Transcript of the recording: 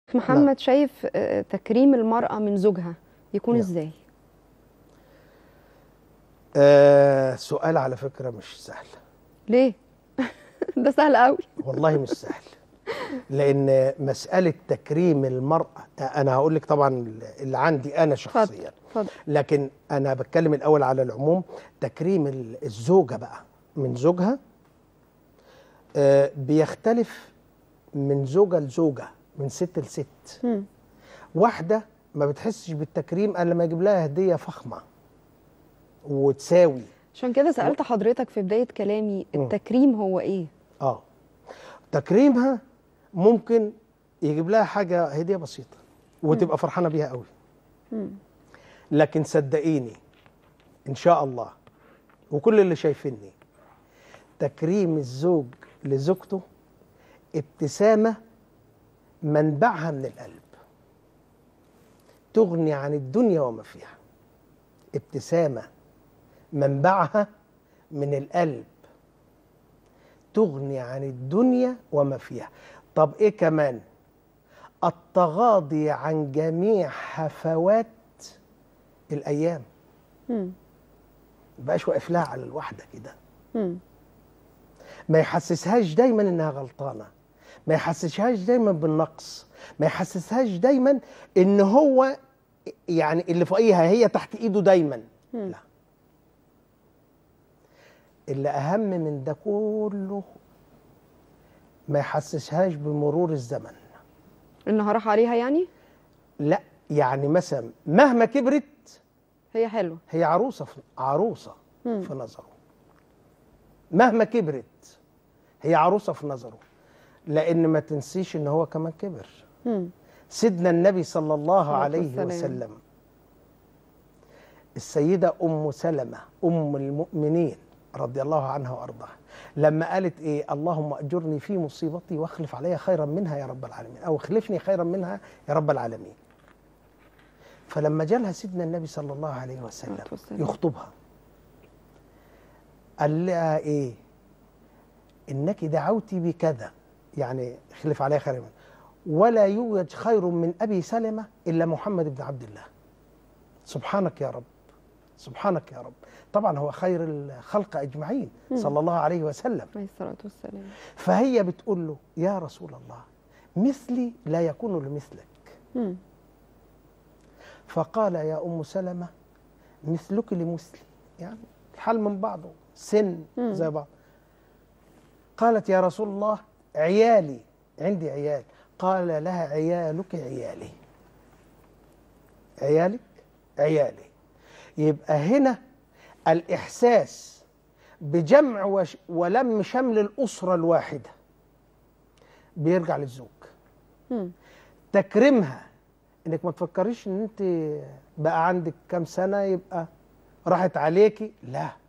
محمد شايف آه، تكريم المرأة من زوجها يكون نعم. ازاي؟ آه سؤال على فكرة مش سهل ليه؟ ده سهل قوي والله مش سهل لأن مسألة تكريم المرأة أنا هقول لك طبعا اللي عندي أنا شخصيا اتفضل لكن أنا بتكلم الأول على العموم تكريم ال- الزوجة بقى من زوجها آه بيختلف من زوجة لزوجة من ست لست مم. واحدة ما بتحسش بالتكريم إلا لما يجيب لها هدية فخمة وتساوي عشان كده سألت حضرتك في بداية كلامي مم. التكريم هو ايه؟ اه تكريمها ممكن يجيب لها حاجه هديه بسيطه وتبقى فرحانه بيها قوي مم. لكن صدقيني ان شاء الله وكل اللي شايفيني تكريم الزوج لزوجته ابتسامه منبعها من القلب تغني عن الدنيا وما فيها ابتسامه منبعها من القلب تغني عن الدنيا وما فيها طب ايه كمان التغاضي عن جميع هفوات الايام مم. مبقاش واقف لها على الواحده كده مم. ما يحسسهاش دايما انها غلطانه ما يحسسهاش دايما بالنقص ما يحسسهاش دايما ان هو يعني اللي فوقيها هي تحت ايده دايما مم. لا اللي اهم من ده كله ما يحسسهاش بمرور الزمن انها راح عليها يعني؟ لا يعني مثلا مهما كبرت هي حلوة هي عروسه في عروسه مم. في نظره مهما كبرت هي عروسه في نظره لان ما تنسيش ان هو كمان كبر مم. سيدنا النبي صلى الله الصلاة عليه والسلام. وسلم السيدة أم سلمة أم المؤمنين رضي الله عنها وأرضاها لما قالت إيه اللهم أجرني في مصيبتي واخلف علي خيرا منها يا رب العالمين أو اخلفني خيرا منها يا رب العالمين فلما جالها سيدنا النبي صلى الله عليه وسلم الصلاة والسلام. يخطبها قال لها إيه إنك دعوتي بكذا يعني اخلف علي خيرا منها ولا يوجد خير من ابي سلمه الا محمد بن عبد الله سبحانك يا رب سبحانك يا رب طبعا هو خير الخلق اجمعين صلى الله عليه وسلم عليه الصلاة والسلام فهي بتقول له يا رسول الله مثلي لا يكون لمثلك مم. فقال يا ام سلمه مثلك لمثلي يعني الحال من بعضه سن مم. زي بعض قالت يا رسول الله عيالي عندي عيال قال لها عيالك عيالي عيالك عيالي يبقى هنا الإحساس بجمع وش ولم شمل الأسرة الواحدة بيرجع للزوج مم. تكريمها انك ما تفكريش ان انت بقى عندك كام سنه يبقى راحت عليكي لا